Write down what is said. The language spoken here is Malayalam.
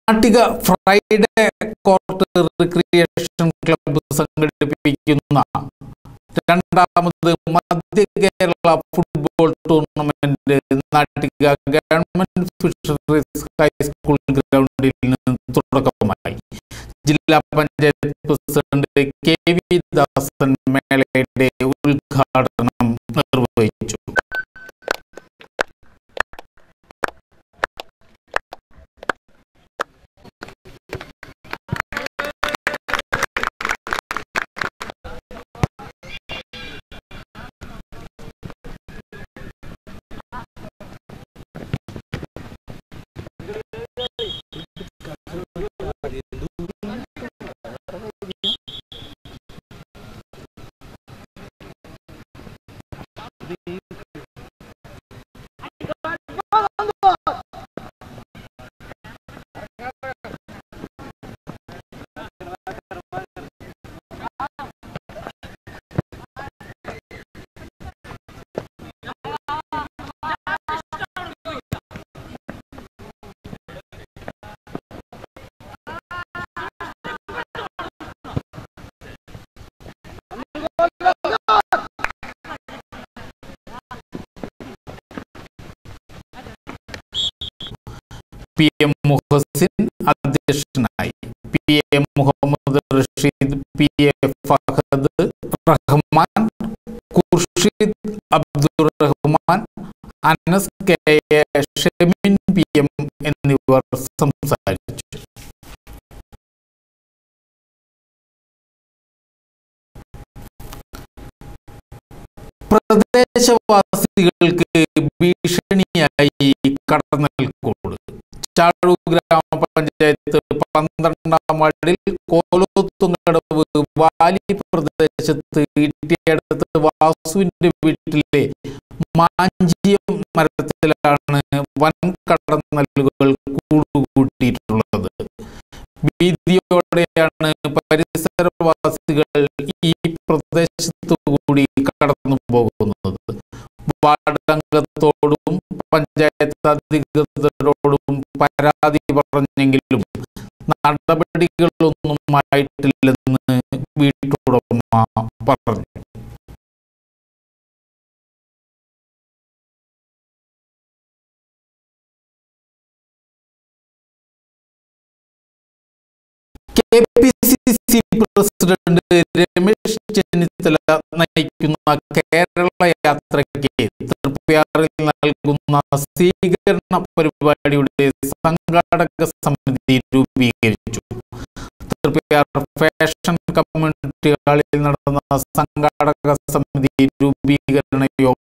Nattika Friday court recreation club സംഘടിപ്പിക്കുന്ന രണ്ടാമത് മധ്യ Kerala football tournament Nattika government fisheries high school ഗ്രൗണ്ടിൽ നിന്ന് തുടക്കമായി ജില്ലാ panchayat president K V Dasan മേളയുടെ ഉദ്ഘാടനം നിർവഹിച്ചു പി എം മുഹസിൻ അധ്യക്ഷനായി P A Muhammad Rasheed P A Fahad Rahman Khursheed Abdurahman Anas K A Shemin P M എന്നിവർ സംസാരിച്ചു പ്രദേശവാസികൾക്ക് ഭീഷണിയായി കടന്നൽക്കോട് ചാഴൂർ ഗ്രാമപഞ്ചായത്ത് പന്ത്രണ്ടാം വാർഡിൽ കോലോത്തുങ്കടവ് വാലി പ്രദേശത്ത് ഇട്ടിയടുത്ത് വാസുവിന്റെ വീട്ടിലെ മാഞ്ചിയം മരത്തിലാണ് വൻ കടന്നലുകൾ കൂടുകൂട്ടിയിട്ടുള്ളത് ഭീതിയോടെയാണ് പരിസരവാസികൾ ഈ പ്രദേശത്തു കൂടി കടന്നു പോകുന്നത് വാർഡംഗത്തോടും പഞ്ചായത്ത് അധികൃതരോടും പരാതി പറഞ്ഞെങ്കിലും നടപടികളൊന്നും ആയിട്ടില്ലെന്ന് വീട്ടുടമ പറഞ്ഞു K P C C president Ramesh Chennithala നയിക്കുന്ന കേരള യാത്രയ്ക്ക് തൃപ്പയാറിൽ നൽകുന്ന സ്വീകരണ പരിപാടിയുടെ സംഘാടക സമിതി രൂപീകരിച്ചു തൃപ്പയാർ ഫാഷൻ കമ്മ്യൂണിറ്റി ഹാളിൽ നടന്ന സംഘാടക സമിതി രൂപീകരണ യോഗം